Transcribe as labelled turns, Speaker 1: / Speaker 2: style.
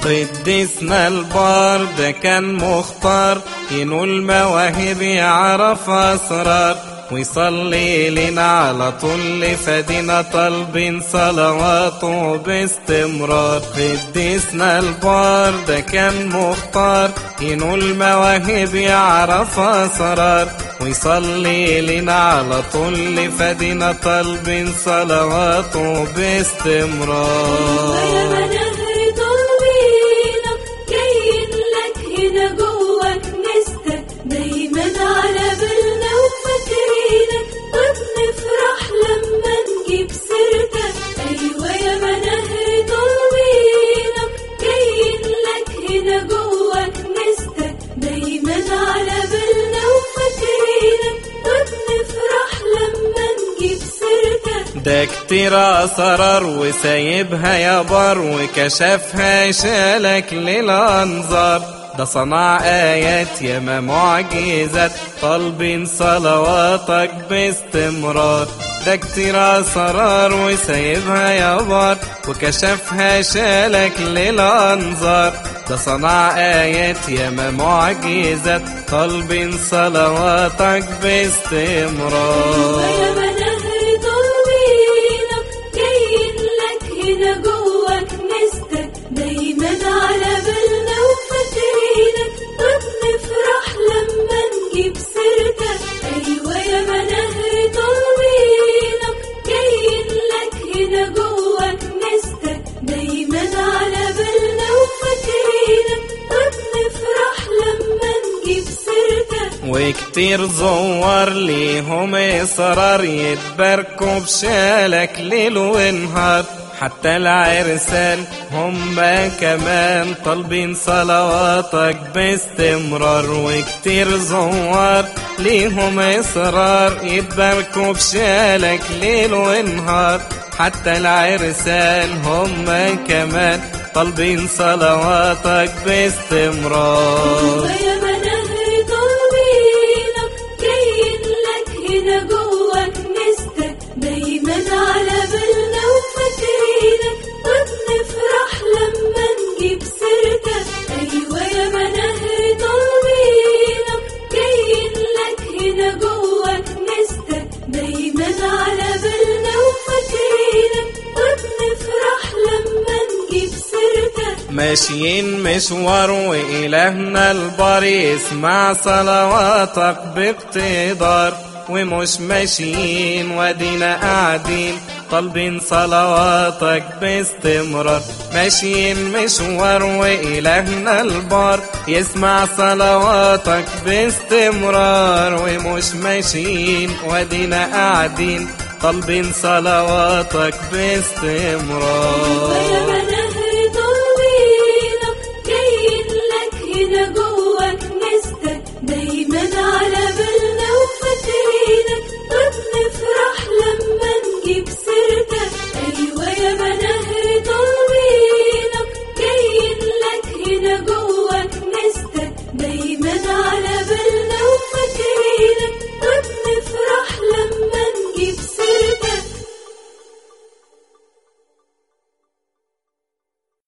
Speaker 1: قديسنا البار ده كان مختار ينول مواهب يعرف أسرار ويصلي لنا على طول فدينا طالبين صلواته باستمرار قديسنا البار ده كان مختار ينول مواهب يعرف أسرار ويصلي لنا على طول فدينا طالبين صلواته باستمرار
Speaker 2: يا منهر طالبينا جايين لك هنا جوا كنيستك دايما على بالنا وفاكرينك وبنفرح لما نجيب سيرتك ايوه يا منهر طالبينا جايين لك هنا جوا كنيستك دايما على بالنا وفاكرينك وبنفرح لما نجيب سيرتك
Speaker 1: ده كتير أسرار وسايبها يا بار وكشفها شالك للأنظار ده صنع آيات ياما معجزات طالبين صلواتك باستمرار ده كتير أسرار وسايبها يا بار وكشفها شالك للأنظار ده صنع آيات ياما معجزات طالبين صلواتك باستمرار
Speaker 2: يا منهر طالبينا جايين لك هنا جوا كنيستك دايما على بالنا وفاكرينك وبنفرح لما نجيب سيرتك ايوه يا منهر طالبينا جايين لك هنا جوا كنيستك دايما على بالنا وفاكرينك وبنفرح لما نجيب سيرتك
Speaker 1: وكتير زوار ليهم إصرار يتباركوا بشالك ليل ونهار حتى العرسان هم كمان طالبين صلواتك باستمرار وكتير زوار ليهم إصرار يتباركوا بشالك ليل ونهار حتى العرسان هم كمان طالبين صلواتك باستمرار
Speaker 2: يا منهر طالبينا جايين لك هنا جوا كنيستك دايما على بالنا وفاكرينك وبنفرح لما نجيب سيرتك ايوه يا منهر طالبينا جايين لك هنا جوا كنيستك دايما على بالنا وفاكرينك وبنفرح لما نجيب سيرتك
Speaker 1: ماشيين مشوار وإلهنا البار يسمع صلواتك باقتدار ومش ماشيين ودينا قاعدين طالبين صلواتك باستمرار ماشيين مشوار وإلهنا البار يسمع صلواتك باستمرار ومش ماشيين ودينا قاعدين طالبين صلواتك باستمرار